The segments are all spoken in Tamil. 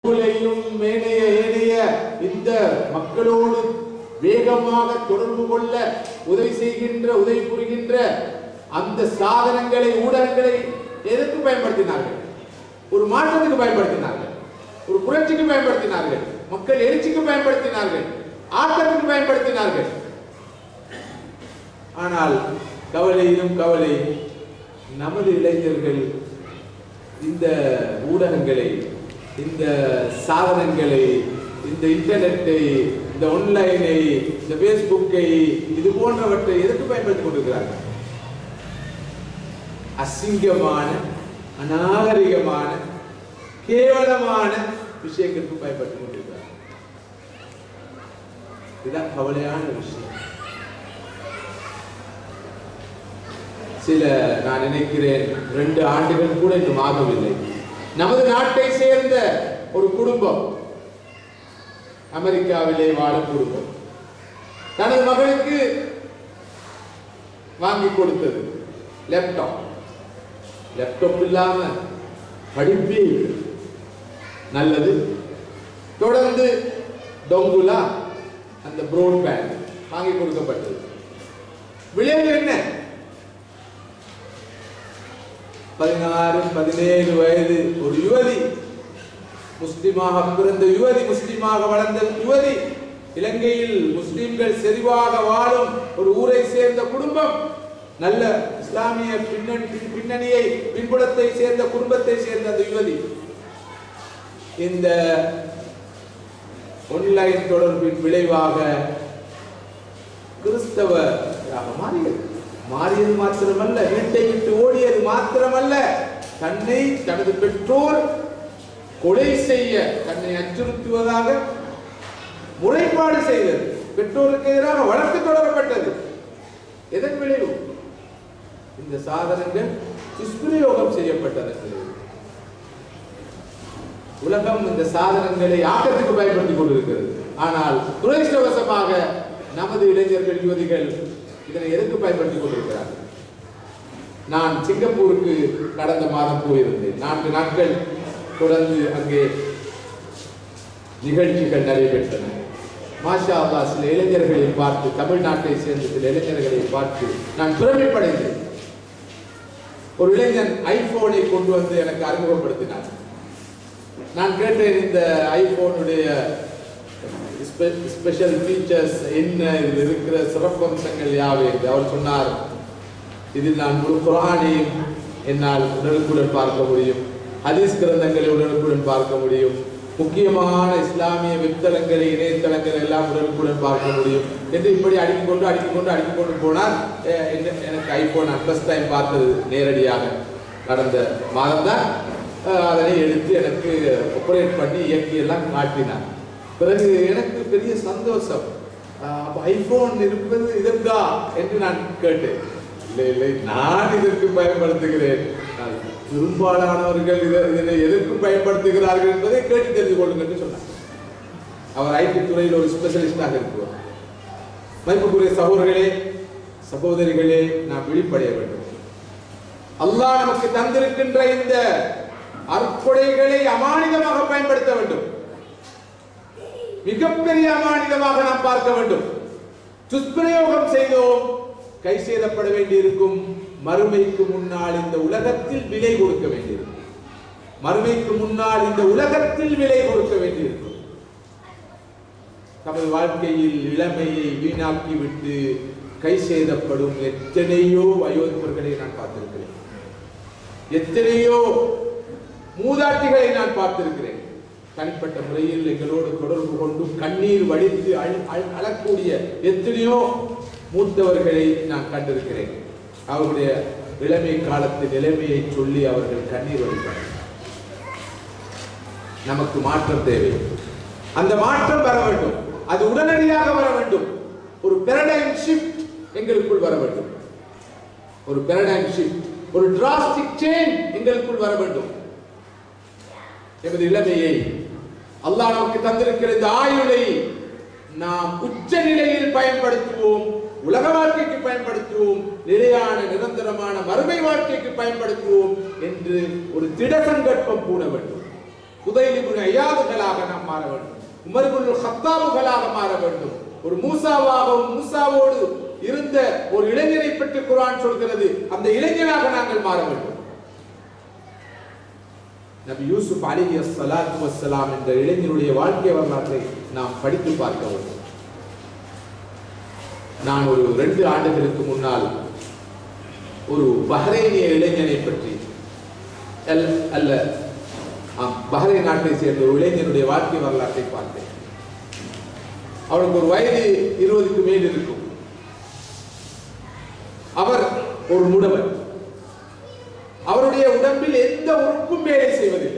உலகிலும் மேனைய ஏனைய இந்த மக்களோடு வேகமாக தொடர்பு கொள்ள உதவி செய்கின்ற உதவி புரிகின்ற அந்த சாதனங்களை ஊடகங்களை எதற்கு பயன்படுத்தினார்கள் ஒரு மாற்றத்துக்கு பயன்படுத்தினார்கள் ஒரு புரட்சிக்கு பயன்படுத்தினார்கள் மக்கள் எழுச்சிக்கு பயன்படுத்தினார்கள் ஆட்டத்துக்கு பயன்படுத்தினார்கள் ஆனால் கவலையிலும் கவலை நமது இளைஞர்கள் இந்த ஊடகங்களை இந்த சாதனங்களை இந்த இன்டர்நெட்டை இந்த ஆன்லைனை இந்த ஃபேஸ்புக்கை இது போன்றவற்றை எதற்கு பயன்படுத்திக் கொண்டிருக்கிறார்கள் அசிங்கமான அநாகரிகமான கேவலமான விஷயங்களுக்கு பயன்படுத்திக் கொண்டிருக்கிறார்கள் இதுதான் கவலையான விஷயம் சில நான் நினைக்கிறேன் ரெண்டு ஆண்டுகள் கூட இன்னும் ஆகவில்லை நமது நாட்டை சேர்ந்த ஒரு குடும்பம் அமெரிக்காவிலே வாழும் குடும்பம் தனது மகளுக்கு வாங்கி கொடுத்தது லேப்டாப் லேப்டாப் இல்லாம படிப்பே இல்லை. நல்லது தொடர்ந்து டொங்குலா அந்த ப்ரோட்பேண்ட் வாங்கி கொடுக்கப்பட்டது விளைவு என்ன பதினாறு பதினேழு வயது ஒரு யுவதி முஸ்லிமாக பிறந்த யுவதி முஸ்லிமாக வளர்ந்த யுவதி இலங்கையில் முஸ்லிம்கள் செறிவாக வாழும் ஒரு ஊரை சேர்ந்த குடும்பம் நல்ல இஸ்லாமிய பின்னணி பின்னணியை பின்புலத்தை சேர்ந்த குடும்பத்தை சேர்ந்த அந்த யுவதி இந்த ஆன்லைன் தொடர்பின் விளைவாக கிறிஸ்தவராக மாறியது மாறியது மாத்திரமல்ல வீட்டை விட்டு ஓடியது மாத்திரமல்ல தன்னை தனது பெற்றோர் கொலை செய்ய தன்னை அச்சுறுத்துவதாக முறைப்பாடு செய்தது பெற்றோருக்கு எதிராக வழக்கு தொடரப்பட்டது எதன் விளைவு இந்த சாதனங்கள் துஷ்பிரயோகம் செய்யப்பட்டதன் விளைவு உலகம் இந்த சாதனங்களை ஆக்கத்துக்கு பயன்படுத்திக் கொண்டிருக்கிறது ஆனால் துரதிருஷ்டவசமாக நமது இளைஞர்கள் யுவதிகள் இதனை எதற்கு பயன்படுத்திக் கொண்டிருக்கிறார்கள் நான் சிங்கப்பூருக்கு கடந்த மாதம் போயிருந்தேன் நான்கு நாட்கள் தொடர்ந்து அங்கே நிகழ்ச்சிகள் நடைபெற்றன மாஷா அல்லா சில இளைஞர்களை பார்த்து தமிழ்நாட்டை சேர்ந்த சில இளைஞர்களை பார்த்து நான் பிரமிப்படைந்தேன் ஒரு இளைஞன் ஐபோனை கொண்டு வந்து எனக்கு அறிமுகப்படுத்தினார் நான் கேட்டேன் இந்த ஐபோனுடைய ஸ்பெஷல் ஃபீச்சர்ஸ் என்ன இதில் இருக்கிற சிறப்பம்சங்கள் யாவை என்று அவர் சொன்னார் இதில் நான் ஒரு குரானையும் என்னால் உடனுக்குடன் பார்க்க முடியும் ஹதீஸ் கிரந்தங்களை உடனுக்குடன் பார்க்க முடியும் முக்கியமான இஸ்லாமிய வெப்தளங்களை இணையதளங்களை எல்லாம் உடனுக்குடன் பார்க்க முடியும் என்று இப்படி அடுக்கிக் கொண்டு அடுக்கிக் கொண்டு அடுக்கிக் கொண்டு போனால் அஹ், என்ன- எனக்கு ஐபோன் நான் ஃபர்ஸ்ட் டைம் பார்த்தது நேரடியாக கடந்த மாதம் தான் அதனை எடுத்து எனக்கு ஆப்ரேட் பண்ணி இயக்கி எல்லாம் காட்டினார் பிறகு எனக்கு பெரிய சந்தோஷம் அஹ், அப்ப ஐபோன் இருப்பது இதற்கா என்று நான் கேட்டேன் இல்லை இல்லை நான் இதற்கு பயன்படுத்துகிறேன் நான் பெரும்பாலானவர்கள் இதை இதனை எதற்கு பயன்படுத்துகிறார்கள் என்பதை கேட்டு தெரிந்து கொள்ளுங்கள் என்று சொன்னார் அவர் ஐடி துறையில் ஒரு ஸ்பெஷலிஸ்டாக இருக்குவார் மதிப்புக்குரிய சகோதரர்களே சகோதரிகளே நாம் விழிப்படைய வேண்டும் அல்லாஹ் நமக்கு தந்திருக்கின்ற இந்த அற்புடைகளை அமானிதமாக பயன்படுத்த வேண்டும் மிகப்பெரிய அமானிதமாக நாம் பார்க்க வேண்டும் துஷ்பிரயோகம் செய்தோம் கை செய்தப்பட வேண்டியிருக்கும் மறுமைக்கு முன்னால் இந்த உலகத்தில் விலை கொடுக்க வேண்டியிருக்கும் மறுமைக்கு முன்னால் இந்த உலகத்தில் விலை கொடுக்க வேண்டியிருக்கும் நமது வாழ்க்கையில் இளமையை வீணாக்கி விட்டு கை செய்தப்படும் எத்தனையோ வயோதிபர்களை நான் பார்த்திருக்கிறேன் எத்தனையோ மூதாட்டிகளை நான் பார்த்திருக்கிறேன் தனிப்பட்ட முறையில் எங்களோடு தொடர்பு கொண்டு கண்ணீர் வடித்து அழ- அழ- அழக்கூடிய எத்தனையோ மூத்தவர்களை நான் கண்டிருக்கிறேன் அவருடைய இளமை காலத்து நிலைமையை சொல்லி அவர்கள் கண்ணீர் வடிப்பார்கள் நமக்கு மாற்றம் தேவை அந்த மாற்றம் வர வேண்டும் அது உடனடியாக வர வேண்டும் ஒரு பெரடைம் ஷிஃப்ட் எங்களுக்குள் வர வேண்டும் ஒரு பெரடைம் ஷிஃப்ட் ஒரு டிராஸ்டிக் சேஞ்ச் எங்களுக்குள் வர வேண்டும் எமது இளமையை அல்லாஹ் நமக்கு தந்திருக்கிற இந்த ஆயுளை நாம் உச்ச நிலையில் பயன்படுத்துவோம் உலக வாழ்க்கைக்கு பயன்படுத்துவோம் நிலையான நிரந்தரமான மறுமை வாழ்க்கைக்கு பயன்படுத்துவோம் என்று ஒரு திட சங்கற்பம் பூண வேண்டும் உதயலிபுன் ஐயாதுகளாக நாம் மாற வேண்டும் உமர்குல் ஹத்தாபுகளாக மாற வேண்டும் ஒரு மூசாவாகவும் மூசாவோடு இருந்த ஒரு இளைஞரை பற்றி குர்ஆன் சொல்கிறது அந்த இளைஞனாக நாங்கள் மாற வேண்டும் நபி யூசுப் அலிஹி ஸலாத்து வஸ்ஸலாம் என்ற இளைஞருடைய வாழ்க்கை வரலாற்றை நாம் படித்து பார்க்க வேண்டும் நான் ஒரு ரெண்டு ஆண்டுகளுக்கு முன்னால் ஒரு பஹ்ரைனிய இளைஞனை பற்றி அல் அல்ல ஆம், பஹ்ரைன் நாட்டை சேர்ந்த ஒரு இளைஞனுடைய வாழ்க்கை வரலாற்றை பார்த்தேன் அவனுக்கு ஒரு வயது இருபதுக்கு மேல் இருக்கும் அவர் ஒரு முடவர் அவருடைய உடம்பில் எந்த உறுப்பும் வேலை செய்வதில்லை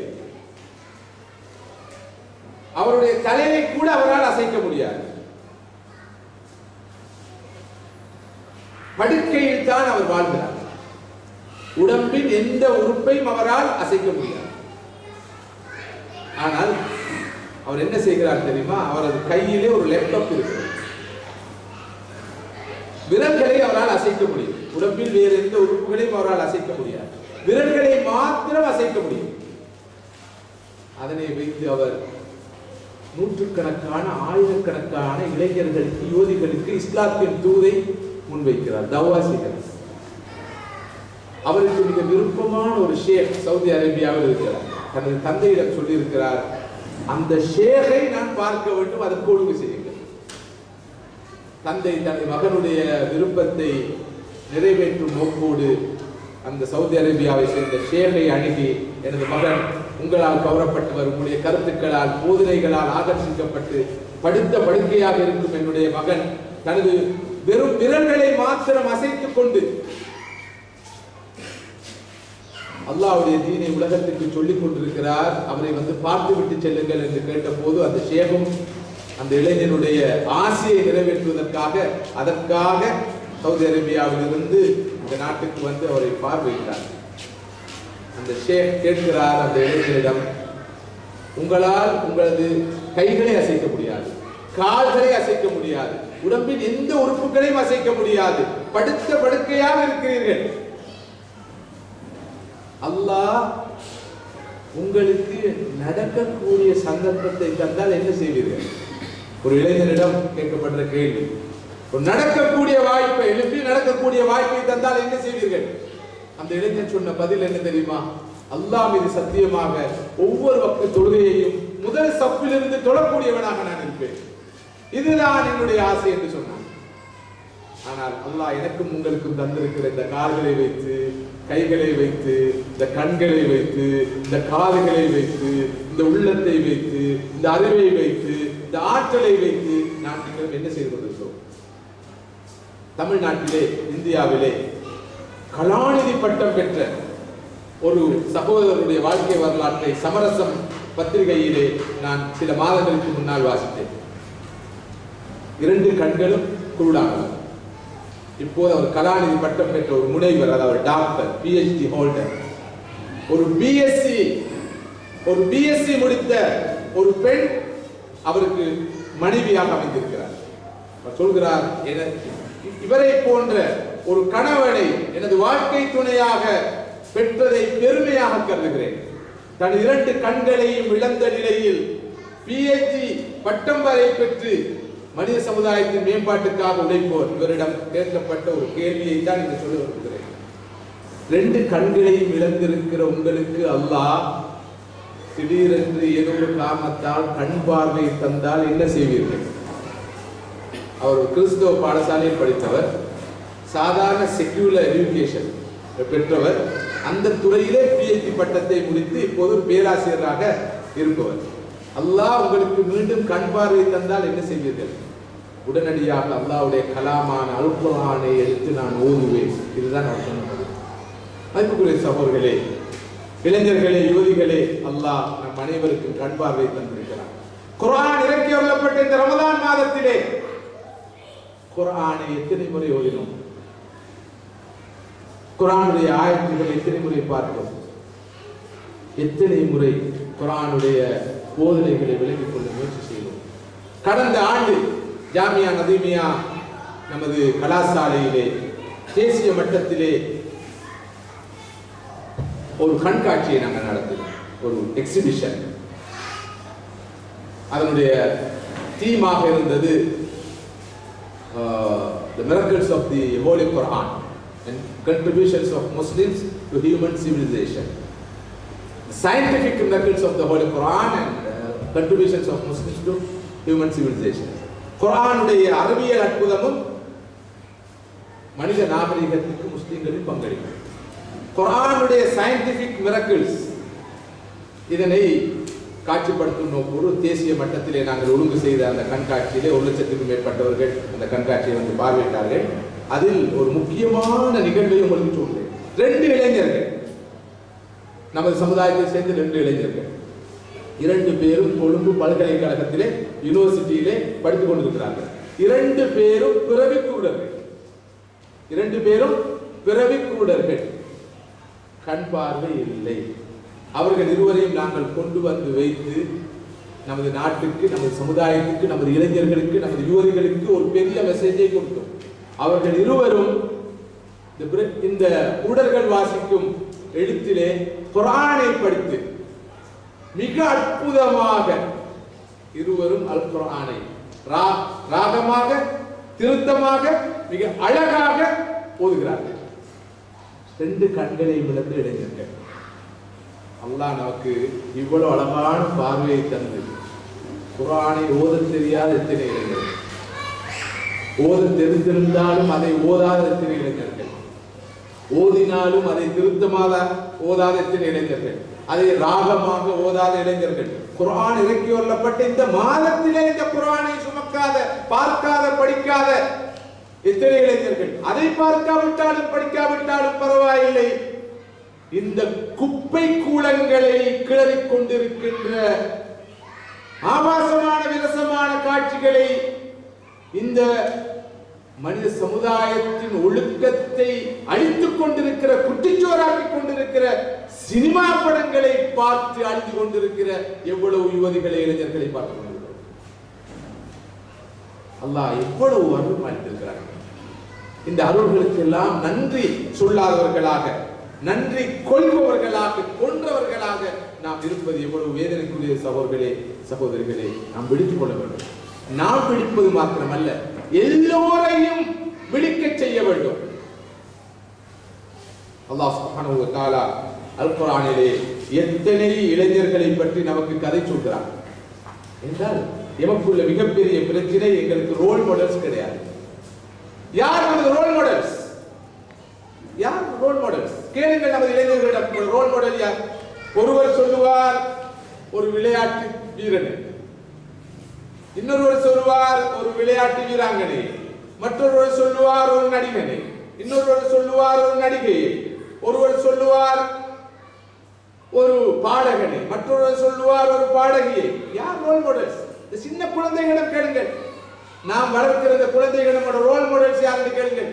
அவருடைய தலையை கூட அவரால் அசைக்க முடியாது படுக்கையில் தான் அவர் வாழ்கிறார் உடம்பின் எந்த உறுப்பையும் அவரால் அசைக்க முடியாது ஆனால் அவர் என்ன செய்கிறார் தெரியுமா அவரது கையிலே ஒரு லேப்டாப் இருக்கு விரல்களை அவரால் அசைக்க முடியும் உடம்பில் வேறு எந்த உறுப்புகளையும் அவரால் அசைக்க முடியாது விரல்களை மாத்திரம் அசைக்க முடியும் அதனை வைத்து அவர் நூற்றுக்கணக்கான ஆயிரக்கணக்கான இளைஞர்களுக்கு யுவதிகளுக்கு இஸ்லாத்தின் தூதை முன்வைக்கிறார் தவா செய்கிறார் அவருக்கு மிக விருப்பமான ஒரு ஷேக் சவுதி அரேபியாவில் இருக்கிறார் தனது தந்தையிடம் சொல்லியிருக்கிறார் அந்த ஷேகை நான் பார்க்க வேண்டும் அதற்கு ஒழுங்கு செய்யுங்கள் தந்தை தனது மகனுடைய விருப்பத்தை நிறைவேற்றும் நோக்கோடு அந்த சவுதி அரேபியாவை சேர்ந்த ஷேகை அணுகி எனது மகன் உங்களால் கவரப்பட்டவர் உங்களுடைய கருத்துக்களால் போதனைகளால் ஆகர்ஷிக்கப்பட்டு படுத்த படுக்கையாக இருக்கும் என்னுடைய மகன் தனது வெறும் விரல்களை மாத்திரம் அசைத்துக் கொண்டு அல்லாஹ்வுடைய தீனை உலகத்திற்கு சொல்லிக் கொண்டிருக்கிறார் அவரை வந்து பார்த்து விட்டு செல்லுங்கள் என்று கேட்டபோது அந்த ஷேகும் அந்த இளைஞனுடைய ஆசையை நிறைவேற்றுவதற்காக அதற்காக சவுதி அரேபியாவிலிருந்து இந்த நாட்டுக்கு வந்து அவரை பார்வையிட்டார் அந்த ஷேக் கேட்கிறார் அந்த இளைஞரிடம் உங்களால் உங்களது கைகளை அசைக்க முடியாது கால்களை அசைக்க முடியாது உடம்பின் எந்த உறுப்புகளையும் அசைக்க முடியாது படுத்த படுக்கையாக இருக்கிறீர்கள் அல்லாஹ் உங்களுக்கு நடக்கக்கூடிய சந்தர்ப்பத்தை தந்தால் என்ன செய்வீர்கள் ஒரு இளைஞரிடம் கேட்கப்படுற கேள்வி ஒரு நடக்கக்கூடிய வாய்ப்பை எழுப்பி நடக்கக்கூடிய வாய்ப்பை தந்தால் என்ன செய்வீர்கள் அந்த இளைஞர் சொன்ன பதில் என்ன தெரியுமா அல்லாஹ் மீது சத்தியமாக ஒவ்வொரு வக்த தொழுகையையும் முதல் சப்பிலிருந்து தொழக்கூடியவனாக நான் இருப்பேன் இதுதான் என்னுடைய ஆசை என்று சொன்னான் ஆனால் அல்லாஹ் எனக்கும் உங்களுக்கும் தந்திருக்கிற இந்த கால்களை வைத்து கைகளை வைத்து இந்த கண்களை வைத்து இந்த காதுகளை வைத்து இந்த உள்ளத்தை வைத்து இந்த அறிவை வைத்து இந்த ஆற்றலை வைத்து நான் நீங்கள் என்ன செய்து கொண்டிருக்கிறோம் தமிழ்நாட்டிலே இந்தியாவிலே கலாநிதி பட்டம் பெற்ற ஒரு சகோதரருடைய வாழ்க்கை வரலாற்றை சமரசம் பத்திரிகையிலே நான் சில மாதங்களுக்கு முன்னால் வாசித்தேன் இரண்டு கண்களும் குருடானவர் இப்போது அவர் கலாநிதி பட்டம் பெற்ற ஒரு முனைவர் அதாவது டாக்டர் பிஹெச்டி ஹோல்டர் ஒரு பிஎஸ்சி ஒரு பிஎஸ்சி முடித்த ஒரு பெண் அவருக்கு மனைவியாக அமைந்திருக்கிறார் அவர் சொல்கிறார் என- இவரை போன்ற ஒரு கணவனை எனது வாழ்க்கை துணையாக பெற்றதை பெருமையாக கருதுகிறேன் தன் இரண்டு கண்களையும் இழந்த நிலையில் பிஹெச்டி பட்டம் வரை பெற்று மனித சமுதாயத்தின் மேம்பாட்டுக்காக உழைப்போர் இவரிடம் கேட்கப்பட்ட ஒரு கேள்வியை தான் இங்கு சொல்ல விரும்புகிறேன் ரெண்டு கண்களையும் இழந்திருக்கிற உங்களுக்கு அல்லாஹ் திடீரென்று ஏதோ ஒரு காரணத்தால் கண் பார்வை தந்தால் என்ன செய்வீர்கள் அவர் ஒரு கிறிஸ்தவ பாடசாலையில் படித்தவர் சாதாரண செக்யூலர் எஜுகேஷன் பெற்றவர் அந்த துறையிலே பிஹெச்டி பட்டத்தை முடித்து இப்போது ஒரு பேராசிரியராக இருப்பவர் அல்லாஹ் உங்களுக்கு மீண்டும் கண் பார்வை தந்தால் என்ன செய்வீர்கள் உடனடியாக அல்லாஹ்வுடைய கலாமான அல்குரானை எடுத்து நான் ஓதுவேன் இதுதான் அவர் சொன்னது மதிப்புக்குரிய சகோதரர்களே இளைஞர்களே யுவதிகளே அல்லாஹ் நம் அனைவருக்கும் கண் பார்வை தந்திருக்கிறார் குர்ஆன் இறக்கி வரப்பட்ட இந்த ரமதான் மாதத்திலே குர்ஆனை எத்தனை முறை ஓதினோம் குர்ஆனுடைய ஆயத்துகளை எத்தனை முறை பார்த்தோம் எத்தனை முறை குர்ஆனுடைய போதனைகளை விளங்கிக் கொள்ள முயற்சி செய்தோம் கடந்த ஆண்டு ஜாமியா நதீமியா நமது கலாசாலையிலே தேசிய மட்டத்திலே ஒரு கண்காட்சியை நாங்கள் நடத்தினோம் ஒரு எக்ஸிபிஷன் அதனுடைய தீமாக இருந்தது the miracles of the Holy Quran and contributions of Muslims to human civilization. The scientific miracles of the Holy Quran and uh, contributions of Muslims to human civilization. குரானுடைய அறிவியல் அற்புதமும் மனித நாகரிகத்துக்கு முஸ்லிம்களின் பங்களிப்பு குரானுடைய சயின்டிபிக் மிரக்கிள்ஸ் இதனை காட்சிப்படுத்தும் நோக்கோடு தேசிய மட்டத்திலே நாங்கள் ஒழுங்கு செய்த அந்த கண்காட்சியிலே ஒரு லட்சத்துக்கும் மேற்பட்டவர்கள் அந்த கண்காட்சியை வந்து பார்வையிட்டார்கள் அதில் ஒரு முக்கியமான நிகழ்வை உங்களுக்கு சொல்றேன் ரெண்டு இளைஞர்கள் நமது சமுதாயத்தை சேர்ந்த ரெண்டு இளைஞர்கள் இரண்டு பேரும் கொழும்பு பல்கலைக்கழகத்திலே யூனிவர்சிட்டியிலே படித்துக் கொண்டிருக்கிறார்கள் இரண்டு பேரும் பிறவி குருடர்கள் இரண்டு பேரும் பிறவி குருடர்கள் கண் பார்வை இல்லை அவர்கள் இருவரையும் நாங்கள் கொண்டு வந்து வைத்து நமது நாட்டுக்கு நமது சமுதாயத்துக்கு நமது இளைஞர்களுக்கு நமது யுவதிகளுக்கு ஒரு பெரிய மெசேஜை கொடுத்தோம் அவர்கள் இருவரும் இந்த பிர- இந்த குருடர்கள் வாசிக்கும் எழுத்திலே குரானை படித்து மிக அற்புதமாக இருவரும் அல் குரானை ரா- ராகமாக திருத்தமாக மிக அழகாக ஓதுகிறார்கள் ரெண்டு கண்களை விளந்து இளைஞர்கள் அல்லாஹ் நமக்கு இவ்வளவு அழகான பார்வையை தந்து குரானை ஓதத் தெரியாத எத்தனை இளைஞர்கள் ஓத தெரிந்திருந்தாலும் அதை ஓதாத எத்தனை இளைஞர்கள் ஓதினாலும் அதை திருத்தமாக ஓதாத எத்தனை இளைஞர்கள் அதை ராகமாக ஓதாத இளைஞர்கள் குர்ஆன் இறக்கி வரப்பட்ட இந்த மாதத்திலே இந்த குர்ஆனை சுமக்காத பார்க்காத படிக்காத எத்தனை இளைஞர்கள் அதை பார்க்காவிட்டாலும் படிக்காவிட்டாலும் பரவாயில்லை இந்த குப்பை கூலங்களை கிளறிக் கொண்டிருக்கின்ற ஆபாசமான விரசமான காட்சிகளை இந்த மனித சமுதாயத்தின் ஒழுக்கத்தை அழித்துக் கொண்டிருக்கிற குட்டிச்சோராக்கிக் கொண்டிருக்கிற சினிமா படங்களை பார்த்து அழிந்து கொண்டிருக்கிற எவ்வளவு யுவதிகளை இளைஞர்களை பார்த்து கொண்டிருக்கிறோம் அல்லாஹ் எவ்வளவு அருள் அளித்திருக்கிறார்கள் இந்த அருள்களுக்கு எல்லாம் நன்றி சொல்லாதவர்களாக நன்றி கொள்பவர்களாக கொன்றவர்களாக நாம் இருப்பது எவ்வளவு வேதனைக்குரிய சகோதரர்களே சகோதரிகளே நாம் விழித்துக் கொள்ள வேண்டும் நாம் விழிப்பது மாத்திரமல்ல எல்லோரையும் விழிக்கச் செய்ய வேண்டும் அல்லாஹ் சுப்ஹானஹு வ தஆலா அல் குர்ஆனிலே எத்தனை இளைஞர்களை பற்றி நமக்கு கதை சொல்கிறார் என்றால் எமக்குள்ள மிகப்பெரிய பிரச்சனை எங்களுக்கு ரோல் மாடல்ஸ் கிடையாது யார் நமது ரோல் மாடல்ஸ் யார் ரோல் மாடல்ஸ் கேளுங்கள் நமது இளைஞர்களிடம் ரோல் மாடல் யார் ஒருவர் சொல்லுவார் ஒரு விளையாட்டு வீரன் இன்னொருவர் சொல்லுவார் ஒரு விளையாட்டு வீராங்கனை மற்றொருவர் சொல்லுவார் ஒரு நடிகனை இன்னொருவர் சொல்லுவார் ஒரு நடிகை ஒருவர் சொல்லுவார் ஒரு பாடகனை மற்றொருவர் சொல்லுவார் ஒரு பாடகியை யார் ரோல் மாடல்ஸ் இந்த சின்ன குழந்தைகளிடம் கேளுங்கள் நாம் வளர்க்கிற இந்த குழந்தைகளிடம் ரோல் மாடல்ஸ் யாருன்னு கேளுங்கள்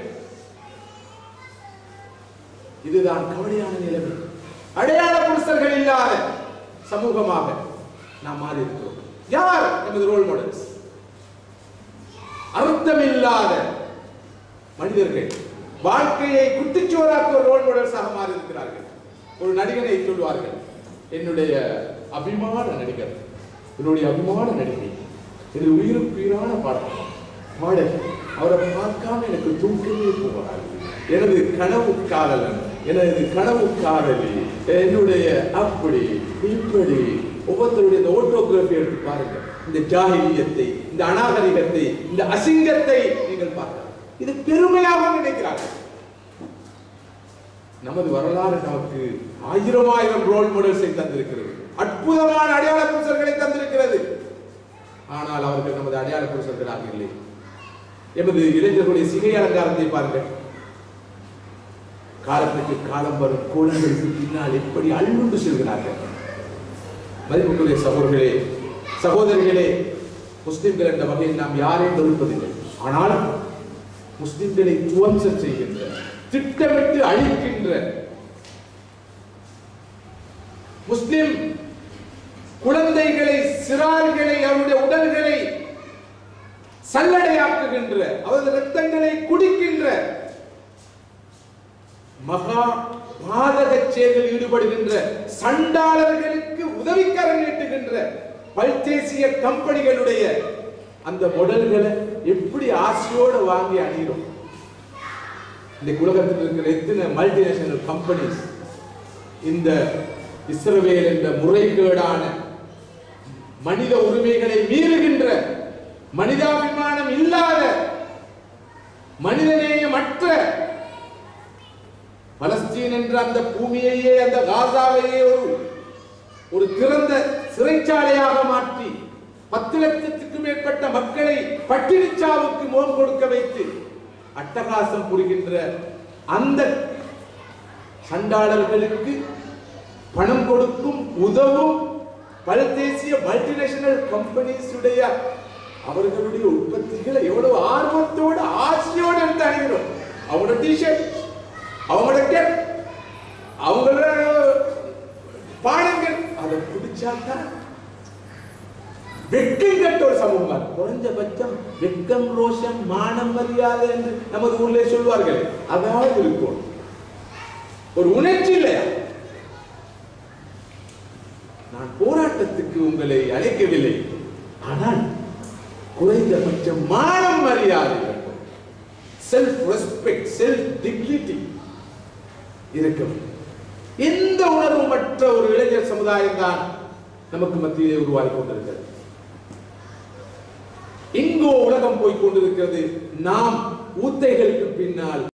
இதுதான் கவலையான நிலைமை அடையாள புருஷர்கள் இல்லாத சமூகமாக நாம் மாறி இருக்கிறோம் யார் நமது ரோல் மாடல்ஸ் அர்த்தம் இல்லாத மனிதர்கள் வாழ்க்கையை குட்டிச்சோராக்க ரோல் மாடல்ஸாக மாறி இருக்கிறார்கள் ஒரு நடிகனை சொல்வார்கள் என்னுடைய அபிமான நடிகர் என்னுடைய அபிமான நடிகை எனது உயிருக்கு உயிரான பாடல் பாடல் அவரை பார்க்காம எனக்கு தூக்கமே போகிறார் எனது கனவு காதலன் எனது கனவு காதலி என்னுடைய அப்படி இப்படி ஒவ்வொருத்தருடைய இந்த ஓட்டோகிராஃபி எடுத்து பாருங்க இந்த ஜாகிலியத்தை இந்த அநாகரிகத்தை இந்த அசிங்கத்தை நீங்கள் பார்க்கலாம் இது பெருமையாக நினைக்கிறார்கள் நமது வரலாறு நமக்கு ஆயிரம் ஆயிரம் ரோல் மாடல்ஸை தந்திருக்கிறது அற்புதமான அடையாள புருஷர்களை தந்திருக்கிறது ஆனால் அவர்கள் நமது அடையாள புருஷர்களாக இல்லை எமது இளைஞர்களுடைய சிகை அலங்காரத்தை பாருங்கள் காலத்துக்கு காலம் வரும் கோலங்களுக்கு பின்னால் எப்படி அள்ளுண்டு செல்கிறார்கள் மதிப்புக்குரிய சகோதரர்களே சகோதரிகளே முஸ்லிம்கள் என்ற வகையில் நாம் யாரையும் வெறுப்பதில்லை ஆனால் முஸ்லிம்களை துவம்சம் செய்கின்ற திட்டமிட்டு அழிக்கின்ற முஸ்லிம் குழந்தைகளை சிறார்களை அவருடைய உடல்களை சல்லடையாக்குகின்ற அவரது ரத்தங்களை குடிக்கின்ற மகா பாதக செயலில் ஈடுபடுகின்ற சண்டாளர்களுக்கு உதவிக்கரம் நீட்டுகின்ற பல்தேசிய கம்பெனிகளுடைய அந்த மாடல்களை எப்படி ஆசையோட வாங்கி அணிகிறோம் இந்த உலகத்தில் இருக்கிற எத்தனை மல்டிநேஷனல் கம்பெனிஸ் இந்த இஸ்ரவேல் என்ற முறைகேடான மனித உரிமைகளை மீறுகின்ற மனிதாபிமானம் இல்லாத மனிதநேயமற்ற பலஸ்தீன் என்ற அந்த பூமியையே அந்த காசாவையே ஒரு ஒரு திறந்த சிறைச்சாலையாக மாற்றி பத்து லட்சத்துக்கும் மேற்பட்ட மக்களை பட்டினிச்சாவுக்கு முகம் கொடுக்க வைத்து அட்டகாசம் புரிகின்ற அந்த சண்டாளர்களுக்கு பணம் கொடுக்கும் உதவும் பல தேசிய மல்டிநேஷனல் கம்பெனிஸ் உடைய அவர்களுடைய உற்பத்திகளை எவ்வளவு ஆர்வத்தோடு ஆசையோடு எடுத்து அணிகிறோம் அவங்களோட டிஷர்ட் அவங்களோட கேப் அவங்களோட பாடங்கள் அதை பிடிச்சாதான் வெக்கம் கட்ட ஒரு சமூகம் குறைஞ்சபட்சம் வெக்கம் ரோஷம் மானம் மரியாதை என்று நமது ஊர்ல சொல்வார்கள் அதாவது இருக்கும் ஒரு உணர்ச்சி இல்லையா நான் போராட்டத்துக்கு உங்களை அழைக்கவில்லை ஆனால் குறைந்தபட்சம் மானம் மரியாதை செல்ஃப் ரெஸ்பெக்ட் செல்ஃப் டிக்னிட்டி இருக்கும் எந்த உணர்வுமற்ற ஒரு இளைஞர் சமுதாயம் தான் நமக்கு மத்தியிலே உருவாகி கொண்டிருக்கிறது எங்கோ உலகம் போய் கொண்டிருக்கிறது நாம் ஊத்தைகளுக்கு பின்னால்